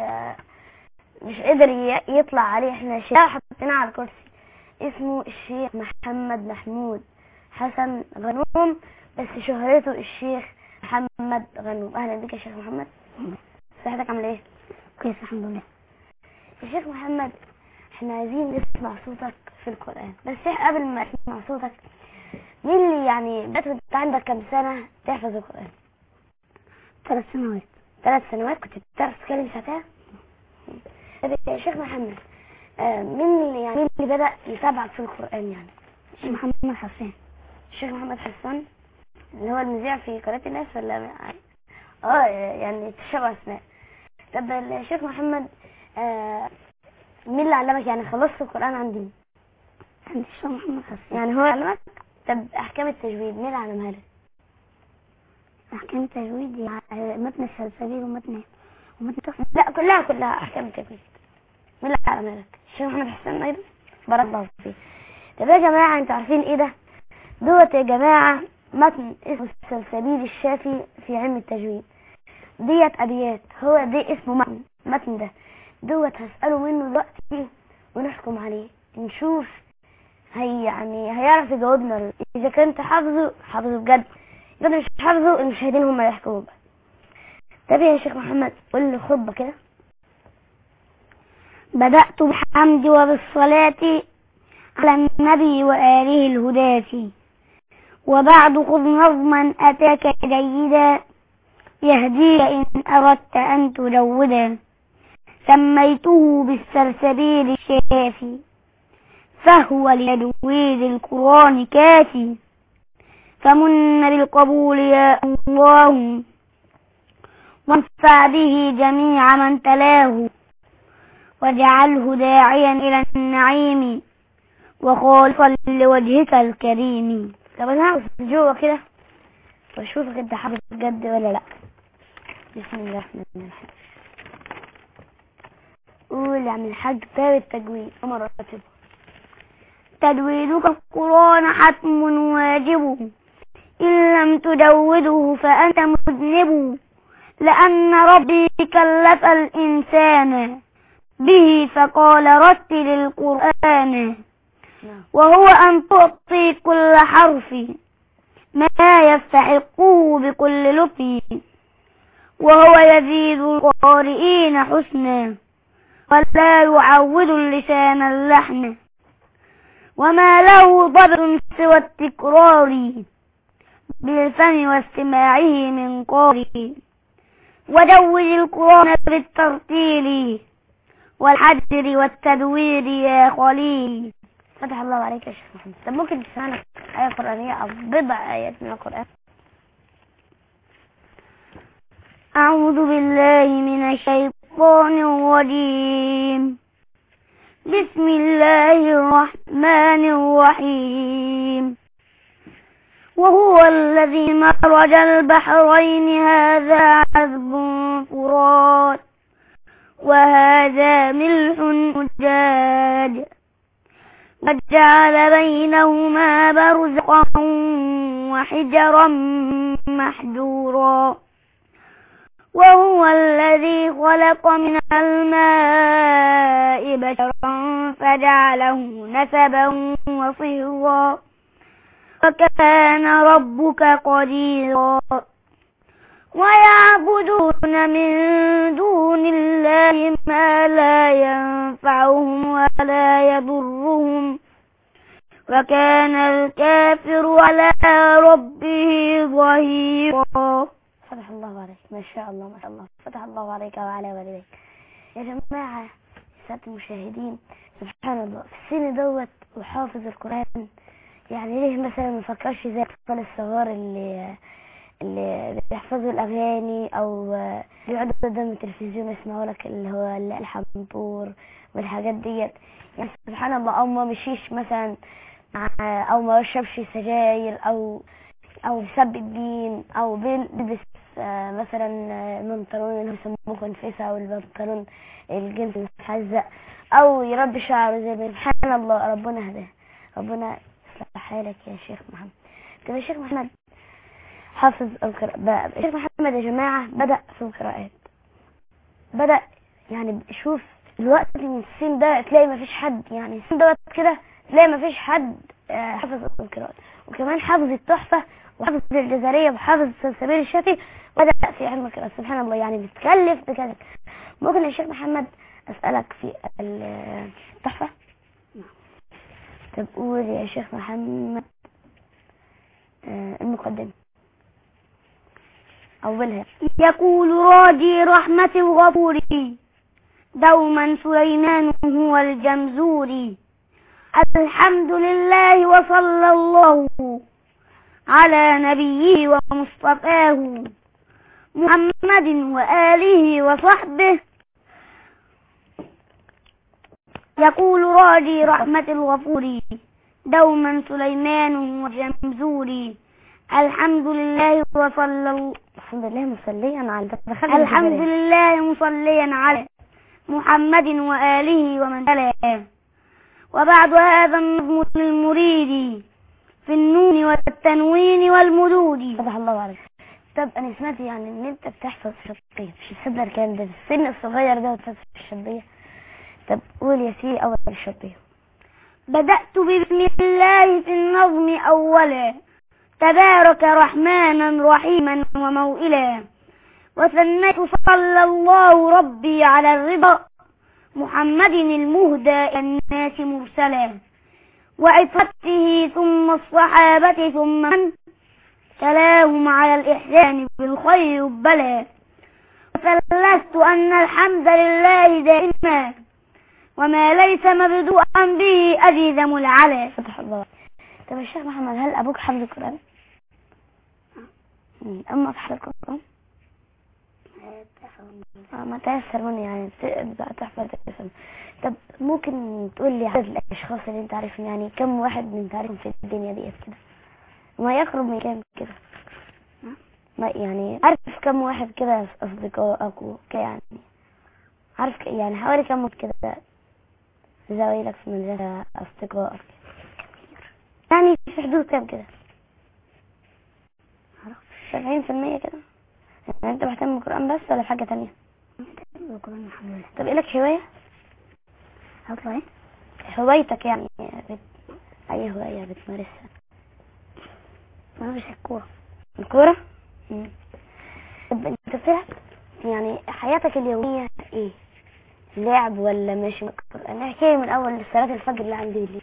مش قدر ي- يطلع عليه احنا شيخ حطيناه على الكرسي اسمه الشيخ محمد محمود حسن غنوم بس شهرته الشيخ محمد غنوم اهلا بك يا شيخ محمد صحتك عامله ايه كويس الحمد لله الشيخ محمد احنا عايزين نسمع صوتك في القرآن بس إح- قبل ما اسمع صوتك مين اللي يعني بدأت انت عندك كام سنة تحفظ القرآن ثلاث سنوات ثلاث سنوات كنت بتعرف تتكلم ساعتها طب يا شيخ محمد آه، مين اللي يعني مين اللي بدأ يتابعك في القرآن يعني الشيخ محمد حسين الشيخ محمد حسان اللي هو المذيع في قناة الناس ولا اه يعني تشابه اسماء طب الشيخ محمد آه مين اللي علمك يعني خلصت القرآن عندي عند الشيخ محمد حسين يعني هو علمك طب احكام التجويد مين اللي علمها لك أحكام التجويد يعني متن السلسبيل ومتن ومتن تصل لا كلها كلها احكام التجويد مين اللي علمها لك الشيخ محمد حسان ايضا بارك الله فيه طب يا جماعة انتوا عارفين ايه ده دوت يا جماعة متن اسمه السلسبيل الشافي في علم التجويد ديت ابيات هو دي اسمه متن متن ده دوت هسأله منه دلوقتي ونحكم عليه نشوف هي يعني هيعرف يجاوبنا اذا كنت حافظه حافظه بجد اذا مش حافظه المشاهدين هم اللي يحكموا بقى طب يا شيخ محمد قول لي خطبة كده بدأت بالحمد وبالصلاة على النبي وآله الهداة وبعد خذ نظما أتاك جيدا يهديك إن أردت أن تجودا سميته بالسلسبيل الشافي فهو لتجويد القرآن كافي فمن بالقبول يا الله وانفع به جميع من تلاه واجعله داعيا إلى النعيم وخالصا لوجهك الكريم طب انا هقف جوه كده واشوفك انت حافظ بجد ولا لا بسم الله الرحمن الرحيم قول يا عم الحاج باب التجويد امر راتبه تجويدك القرآن حتم واجب إن لم تجوده فأنت مذنب لأن ربي كلف الإنسان به فقال رتل القرآن نعم وهو أن تعطي كل حرف ما يستحقه بكل لطف وهو يزيد القارئين حسنا ولا يعود اللسان اللحن وما له ضبط سوى التكرار بالفم واستماعه من قارئ وجوز القرآن بالترتيل والحجر والتدوير يا خليل فتح الله عليك يا شيخ محمد طب ممكن تسمعنا آية قرآنية أو بضع آيات من القرآن أعوذ بالله من الشيطان الشيطان الرجيم بسم الله الرحمن الرحيم وهو الذي مرج البحرين هذا عذب فرات وهذا ملح أجاج وجعل بينهما برزقا وحجرا محجورا وهو الذي خلق من الماء بشرا فجعله نسبا وصهرا وكان ربك قديرا ويعبدون من دون الله ما لا ينفعهم ولا يضرهم وكان الكافر على ربه ظهيرا فتح الله عليك ما شاء الله ما شاء الله فتح الله عليك وعلى والديك يا جماعة سادة المشاهدين سبحان الله في السن دوت وحافظ القرآن يعني ليه مثلا ما فكرش زي الأطفال الصغار اللي اللي بيحفظوا الأغاني أو بيقعدوا قدام التلفزيون يسمعوا لك اللي هو الحنطور والحاجات ديت يعني سبحان الله أو ما مشيش مثلا مع- أو ما يشربش سجاير أو أو بيسب الدين أو بيلبس آه، مثلا آه، البنطلون اللي هو بيسموه كنفسة أو البنطلون الجنس المتحزق أو يربي شعره زي ما سبحان الله ربنا هداه ربنا يصلح حالك يا شيخ محمد كده يا شيخ محمد حافظ القراءة الشيخ محمد يا جماعة بدأ في القراءات بدأ يعني شوف الوقت من السن ده تلاقي ما فيش حد يعني السن دوت كده تلاقي ما فيش حد آه، حافظ القراءات وكمان حافظ التحفة وحافظ الجزرية وحافظ سلسبيل الشافعي وبدأ في علم القراءة سبحان الله يعني بتكلف بكذا ممكن يا شيخ محمد أسألك في التحفة طب قول يا شيخ محمد آه، المقدمة أولها يقول راجي رحمة الغفور دوما سليمان هو الجمزوري الحمد لله وصلى الله على نبيه ومصطفاه محمد وآله وصحبه يقول راجي رحمة الغفور دوما سليمان هو الجمزوري الحمد لله وصلى الله الحمد لله مصليا على دخلت الحمد لله مصليا على محمد وآله ومن تلاه وبعد هذا النظم للمريد في النون والتنوين والمدود فتح الله عليك طب انا سمعت يعني ان انت بتحفظ شطية مش تصدق الكلام ده في السن الصغير ده وتحفظ الشطية طب قول يا سيدي اول الشطية بدأت بسم الله في النظم أولا تبارك رحمانا رحيما وموئلا وثنيت صلى الله ربي على الرضا محمد المهدى إلى الناس مرسلا وعطرته ثم الصحابة ثم من تلاهم على الإحسان بالخير بلا وثلثت أن الحمد لله دائما وما ليس مبدوءا به أجزم العلا فتح الله طب يا شيخ محمد هل ابوك حافظ القرآن مم. امك حافظ القرآن اه ما تيسر مني يعني تبقى تحفظ تيسر طب ممكن تقول لي عدد الاشخاص اللي انت عارفهم يعني كم واحد من انت عارفهم في الدنيا ديت كده وما يقرب من كام كده ما يعني عارف كم واحد كده اصدقائك وك يعني عارف ك- يعني حوالي كم كده زمايلك في المدرسة اصدقائك يعني في حدود كام كده سبعين في المية كده يعني انت مهتم بالقرآن بس ولا بحاجة تانية القرآن الحمد لله طب ايه لك هواية هطلع ايه هوايتك يعني بت... اي هواية بتمارسها ما فيش الكورة الكورة مم. طب انت بتلعب يعني حياتك اليومية ايه لعب ولا ماشي مع القرآن احكي لي من اول صلاة الفجر اللي عندي بالليل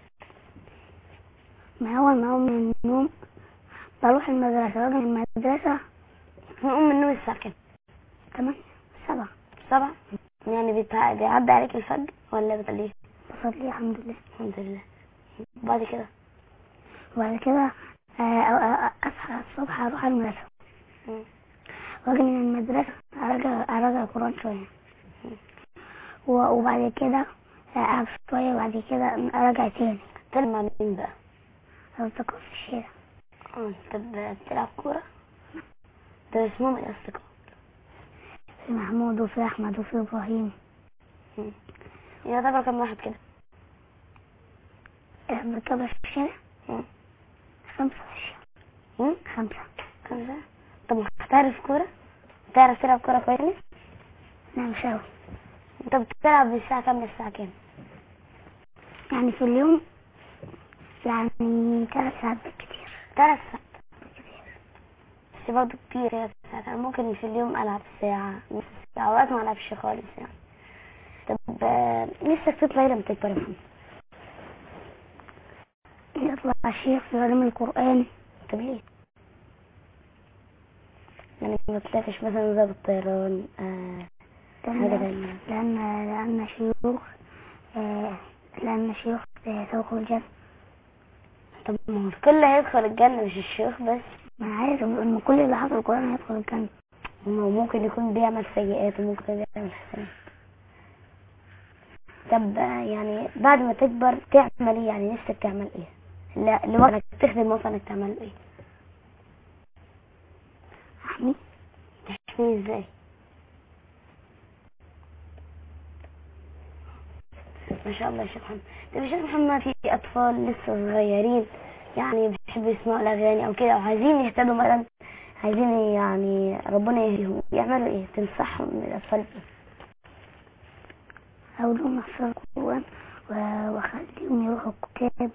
ما أول ما أقوم من النوم بروح المدرسة واجي من المدرسة نقوم من النوم الساعة كام تمانية سبعة سبعة يعني بتع- بيعدي عليك الفجر ولا بتقليه بصلي الحمد لله الحمد لله بعد كده وبعد كده آه، آه، آه، أصحى الصبح أروح المدرسة مم. واجي من المدرسة أراجع أراجع القرآن شوية و- وبعد كده ألعب شوية وبعد كده أرجع تاني تلعب مع مين بقى أصدقاء في الشارع اه طب بتلعب كورة طب اسمهم ايه اصدقاء في محمود وفي أحمد وفي إبراهيم يعتبر كم واحد كده أصدقاء في الشارع مم. خمسة في الشارع مم؟ خمسة خمسة طب محترف كورة تعرف تلعب كورة كويس نعم شاوي انت بتلعب من الساعة كام للساعة كام يعني في اليوم يعني ثلاث ساعات بالكتير ثلاث ساعات بس برضه كتير يا ساعات انا ممكن في اليوم العب ساعة نص ساعة اوقات ما العبش خالص يعني طب آه، نفسك تطلع ايه لما تكبر يا محمد يطلع شيخ في علم القرآن طب ليه؟ يعني ما طلعتش مثلا ضابط طيران آه حاجة لأن تانية لأن لأن شيوخ آه، لأن شيوخ سوقوا الجنة طب ما هو الكل هيدخل الجنة مش الشيوخ بس ما أنا عارف إن كل اللي حصل القرآن هيدخل الجنة ما هو ممكن يكون بيعمل سيئات وممكن بيعمل حسنات طب آه، يعني بعد ما تكبر تعمل ايه يعني نفسك تعمل ايه لا لوقتك تخدم وطنك تعمل ايه أحمي تحميه ازاي ما شاء الله يا شيخ محمد طب يا شيخ محمد في اطفال لسه صغيرين يعني بيحبوا يسمعوا الاغاني او كده او عايزين يهتدوا مثلا عايزين يعني ربنا يهديهم يعملوا ايه تنصحهم الاطفال بايه أقول لهم يحفظوا القرآن و- وأخليهم يروحوا الكتاب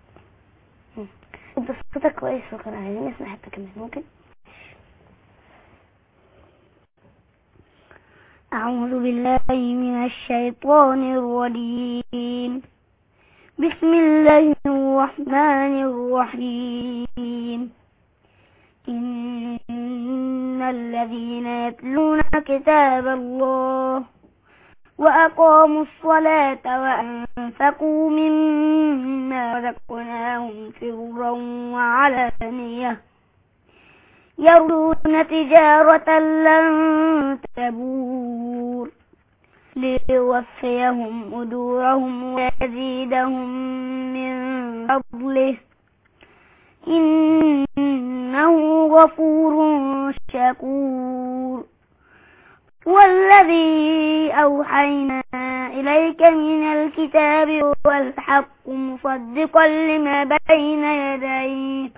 انت صوتك كويس وكان عايزين نسمع حتى كمان ممكن أعوذ بالله من الشيطان الرجيم بسم الله الرحمن الرحيم إن الذين يتلون كتاب الله وأقاموا الصلاة وأنفقوا مما رزقناهم سرا وعلانية يرجون تجارة لن تبور ليوفيهم أجورهم ويزيدهم من فضله إنه غفور شكور والذي أوحينا إليك من الكتاب هو الحق مصدقا لما بين يديه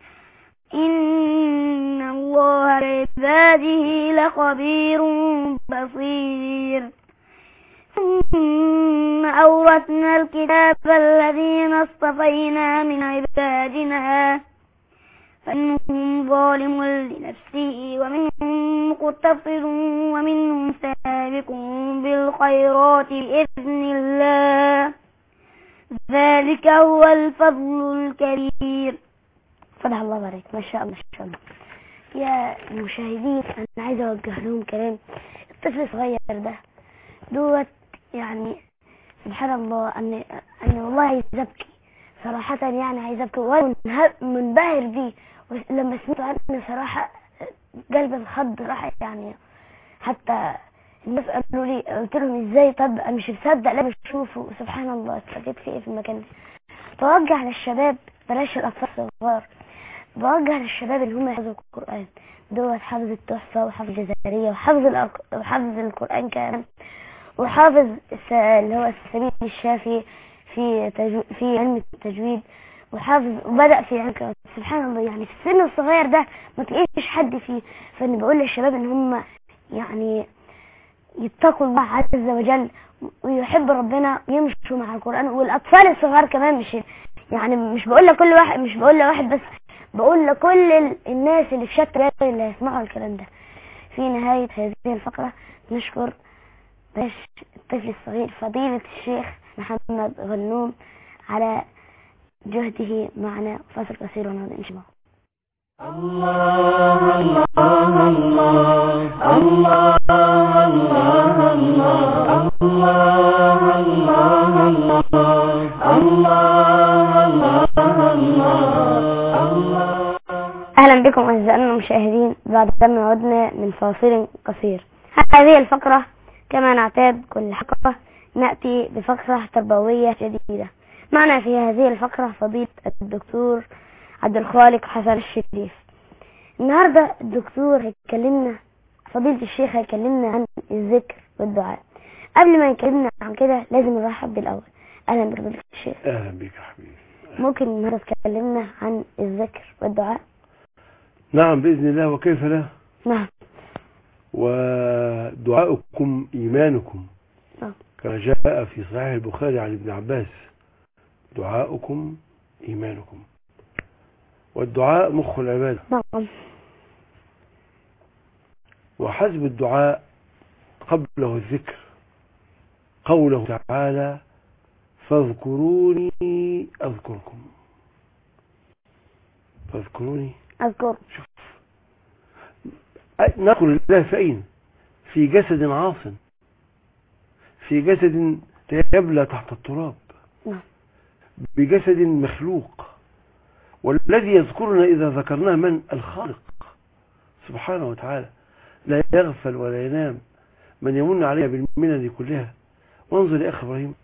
إن الله بعباده لخبير بصير ثم أورثنا الكتاب الذين اصطفينا من عبادنا فمنهم ظالم لنفسه ومنهم مقتصد ومنهم سابق بالخيرات بإذن الله ذلك هو الفضل الكبير فتح الله عليك ما شاء الله ما شاء الله يا المشاهدين انا عايزه اوجه لهم كلام الطفل الصغير ده دوت يعني سبحان الله ان ان والله عايز ابكي صراحة يعني عايز ابكي وانا منه- منبهر بيه لما سمعت عنه صراحة قلب الخض راح يعني حتى الناس قالوا لي قلت لهم ازاي طب انا مش مصدق لما اشوفه سبحان الله اتفاجئت في ايه في المكان ده توجه للشباب بلاش الاطفال الصغار بوجه للشباب اللي هم يحفظوا القرآن دوت حافظ التحفة وحافظ الجزائرية وحافظ الأق- وحافظ القرآن كمان وحافظ الس- اللي هو السبيل الشافي في تجو... في علم التجويد وحافظ وبدأ في علم القراءات. سبحان الله يعني في السن الصغير ده ما تلاقيش حد فيه فأنا بقول للشباب إن هم يعني يتقوا الله عز وجل ويحبوا ربنا يمشوا مع القرآن والأطفال الصغار كمان مش يعني مش بقول لكل واحد مش بقول لواحد بس بقول لكل ال- الناس اللي في شتى اللي هيسمعوا الكلام ده في نهاية هذه الفقرة نشكر باش الطفل الصغير فضيلة الشيخ محمد غنوم على جهده معنا فاصل قصير ونعود إن شاء الله الله الله الله الله الله الله الله الله الله الله الله أهلا بكم أعزائنا المشاهدين بعد ما عدنا من فاصل قصير هذه الفقرة كما نعتاد كل حلقة نأتي بفقرة تربوية جديدة معنا في هذه الفقرة فضيلة الدكتور عبد الخالق حسن الشريف النهاردة الدكتور هيكلمنا فضيلة الشيخ هيكلمنا عن الذكر والدعاء قبل ما يكلمنا عن كده لازم نرحب بالأول أهلا بفضيلة الشيخ اهلا بك يا حبيبي ممكن النهاردة تكلمنا عن الذكر والدعاء نعم باذن الله وكيف لا نعم ودعاؤكم ايمانكم نعم. كما جاء في صحيح البخاري عن ابن عباس دعاؤكم ايمانكم والدعاء مخ العباده نعم وحسب الدعاء قبله الذكر قوله تعالى فاذكروني اذكركم فاذكروني أذكر نذكر الله في أين في جسد عاصم في جسد يبلى تحت التراب نعم. بجسد مخلوق والذي يذكرنا إذا ذكرناه من الخالق سبحانه وتعالى لا يغفل ولا ينام من يمن علينا بالمنن كلها وانظر يا أخي إبراهيم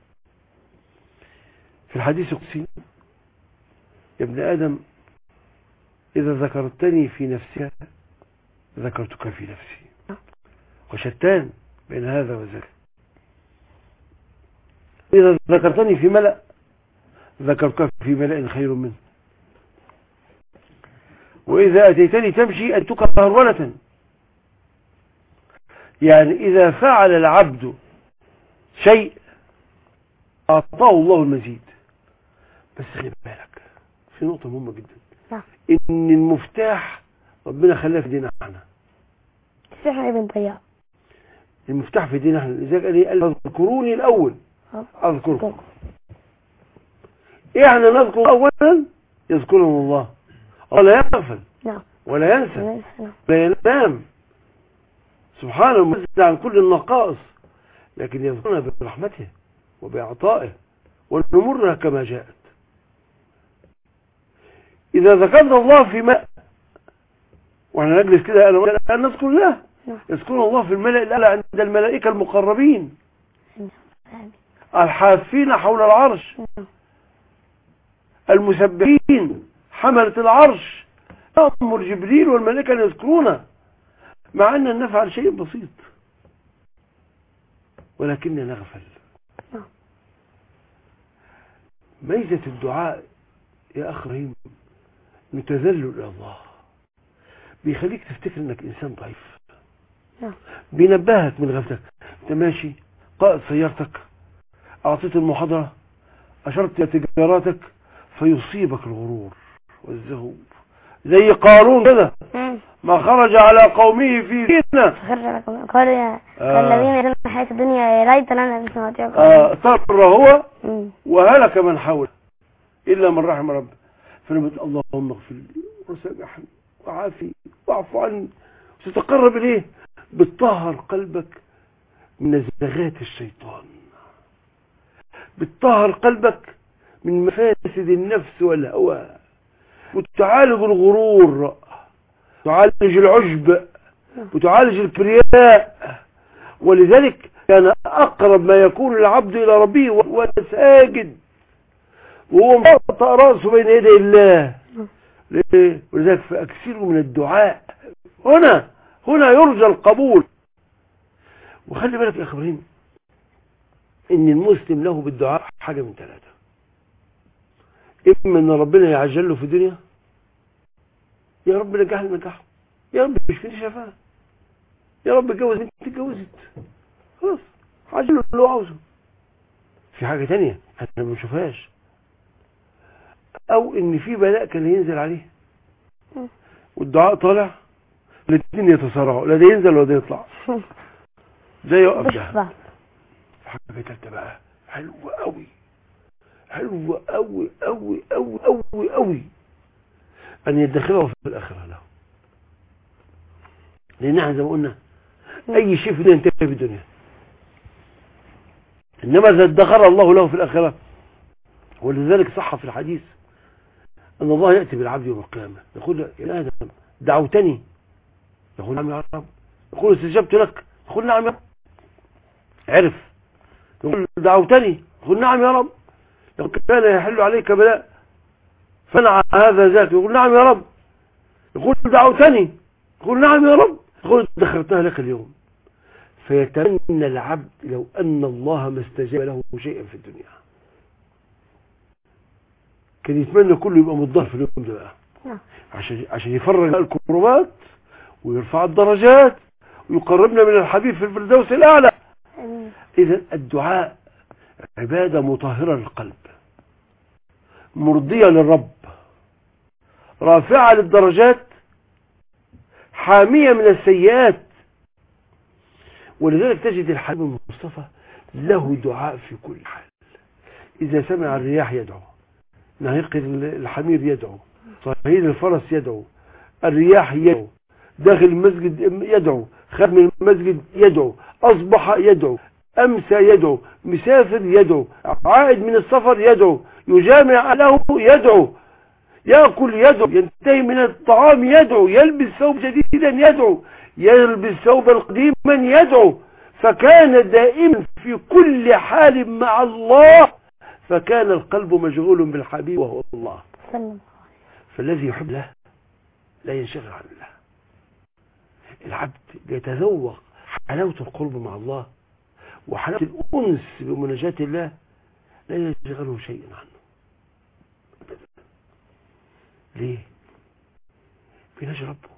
في الحديث القدسي يا ابن آدم إذا ذكرتني في نفسك ذكرتك في نفسي وشتان بين هذا وذاك إذا ذكرتني في ملأ ذكرتك في ملأ خير منه وإذا أتيتني تمشي أتك هرولة يعني إذا فعل العبد شيء أعطاه الله المزيد بس خلي بالك في نقطة مهمة جدا نعم. إن المفتاح ربنا خلاه في ديننا احنا الشيخ ابن طياب المفتاح في ديننا احنا لذلك قال لي قال اذكروني الأول أذكركم إحنا نذكر أولا يذكرنا الله الله لا يغفل نعم ولا ينسى نعم لا ينام سبحانه منزه عن كل النقائص لكن يذكرنا برحمته وبعطائه ونمرها كما جاءت إذا ذكرنا الله في ماء واحنا نجلس كده أنا وأنت الآن نذكر الله نعم. يذكرنا الله في الملأ الأعلى عند الملائكة المقربين آمين. الحافين حول العرش نعم. المسبحين حملة العرش يأمر جبريل والملائكة أن يذكرونا مع أن نفعل شيء بسيط ولكننا نغفل نعم. ميزة الدعاء يا أخ رهيم نتذلل إلى الله بيخليك تفتكر أنك إنسان ضعيف نعم. بينبهك من غفلتك أنت ماشي قائد سيارتك أعطيت المحاضرة أشرت إلى تجاراتك فيصيبك الغرور والذهوب زي قارون كده مم. ما خرج على قومه في فتنة خرج لكم قال يا آه. الذين يرون الحياة الدنيا يا ليت لنا مثل ما أوتي آه، قارون. طر هو مم. وهلك من حوله إلا من رحم ربه فنبت اللهم اغفر لي وسامحني وعافي واعف عني تتقرب إليه بتطهر قلبك من نزغات الشيطان بتطهر قلبك من مفاسد النفس والهوى وتعالج الغرور تعالج العجب وتعالج الكبرياء ولذلك كان أقرب ما يكون العبد إلى ربه وهو ساجد وهو مطأ رأسه بين يدي الله ليه؟ ولذلك فأكثروا من الدعاء هنا هنا يرجى القبول وخلي بالك يا أخي إبراهيم إن المسلم له بالدعاء حاجة من ثلاثة إما إن ربنا يعجل له في الدنيا يا رب نجح لي نجح يا رب اشفيني شفاه يا رب اتجوز بنتي اتجوزت خلاص عجل له اللي هو عاوزه في حاجة تانية احنا ما بنشوفهاش او ان في بلاء كان ينزل عليه مم. والدعاء طالع الاثنين يتصارعوا لا ده ينزل ولا ده يطلع ده يقف بص ده بقى حاجة تالتة بقى حلوة قوي حلوة قوي قوي قوي قوي قوي ان يدخره في الاخرة له لان احنا زي ما قلنا اي شيء في الدنيا ينتهي في الدنيا انما اذا ادخر الله له في الاخرة ولذلك صح في الحديث ان الله يأتي بالعبد يوم القيامة يقول له يا ادم دعوتني يقول نعم يا رب يقول استجبت لك يقول نعم يا رب عرف يقول دعوتني يقول نعم يا رب لو كان يحل عليك بلاء فنع هذا ذاته يقول نعم يا رب يقول دعوتني يقول نعم يا رب يقول دخلتها لك اليوم فيتمنى العبد لو أن الله ما استجاب له شيئا في الدنيا كان يتمنى كله يبقى متضر في اليوم ده بقى نعم. عشان عشان يفرج الكربات ويرفع الدرجات ويقربنا من الحبيب في الفردوس الأعلى آمين إذا الدعاء عبادة مطهرة للقلب مرضية للرب رافعة للدرجات حامية من السيئات ولذلك تجد الحبيب المصطفى له دعاء في كل حال إذا سمع الرياح يدعو نهيق الحمير يدعو صهيل الفرس يدعو الرياح يدعو داخل المسجد يدعو خارج من المسجد يدعو أصبح يدعو أمسى يدعو مسافر يدعو عائد من السفر يدعو يجامع له يدعو يأكل يدعو ينتهي من الطعام يدعو يلبس ثوب جديدا يدعو يلبس ثوبا قديما يدعو فكان دائما في كل حال مع الله فكان القلب مشغول بالحبيب وهو الله سلم فالذي يحب له لا ينشغل عن الله العبد يتذوق حلاوة القرب مع الله وحلاوة الأنس بمناجاة الله لا يشغله شيء عنه أبداً. ليه بيناجي ربه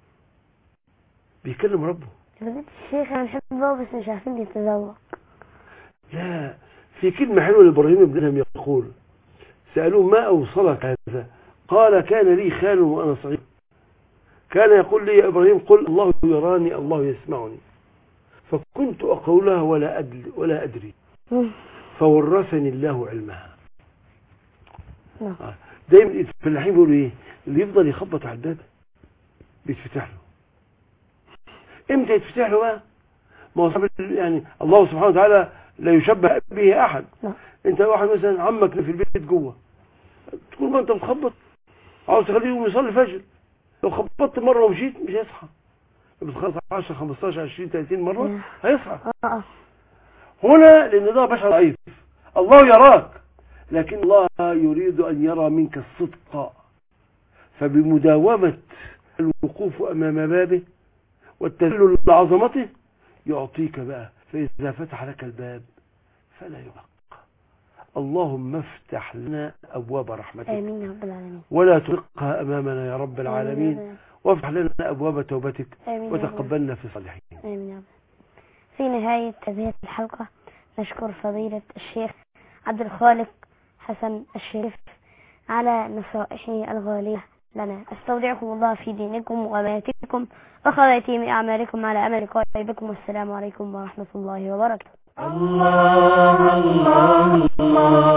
بيكلم ربه فضيلة الشيخ انا بحبه بس مش عارفين يتذوق لا في كلمة حلوة لإبراهيم بن أدهم يقول سألوه ما أوصلك هذا قال كان لي خال وأنا صغير كان يقول لي يا إبراهيم قل الله يراني الله يسمعني فكنت أقولها ولا أدري, ولا أدري مم. فورثني الله علمها نعم. آه. دايما الفلاحين بيقولوا ايه اللي يفضل يخبط على الباب بيتفتح له امتى يتفتح له بقى ما هو صاحب ال- يعني الله سبحانه وتعالى لا يشبه به احد نعم. انت واحد مثلا عمك في البيت جوه تقول ما انت بتخبط عاوز تخليه يقوم يصلي فجر لو خبطت مره ومشيت مش هيصحى بتخلص 10 15 20 30 مره نعم. هيصحى اه اه هنا لأن ده بشر ضعيف الله يراك لكن الله يريد أن يرى منك الصدق فبمداومة الوقوف أمام بابه والتذلل لعظمته يعطيك بقى فإذا فتح لك الباب فلا يغلق اللهم افتح لنا أبواب رحمتك امين يا رب العالمين ولا تغلقها أمامنا يا رب العالمين آمين وافتح لنا أبواب توبتك يا رب. آمين يا رب. وتقبلنا في الصالحين آمين يا رب. في نهاية هذه الحلقة نشكر فضيلة الشيخ عبد الخالق حسن الشريف على نصائحه الغالية لنا استودعكم الله في دينكم وأمانتكم وخواتيم أعمالكم على أمل لقائي بكم والسلام عليكم ورحمة الله وبركاته الله الله الله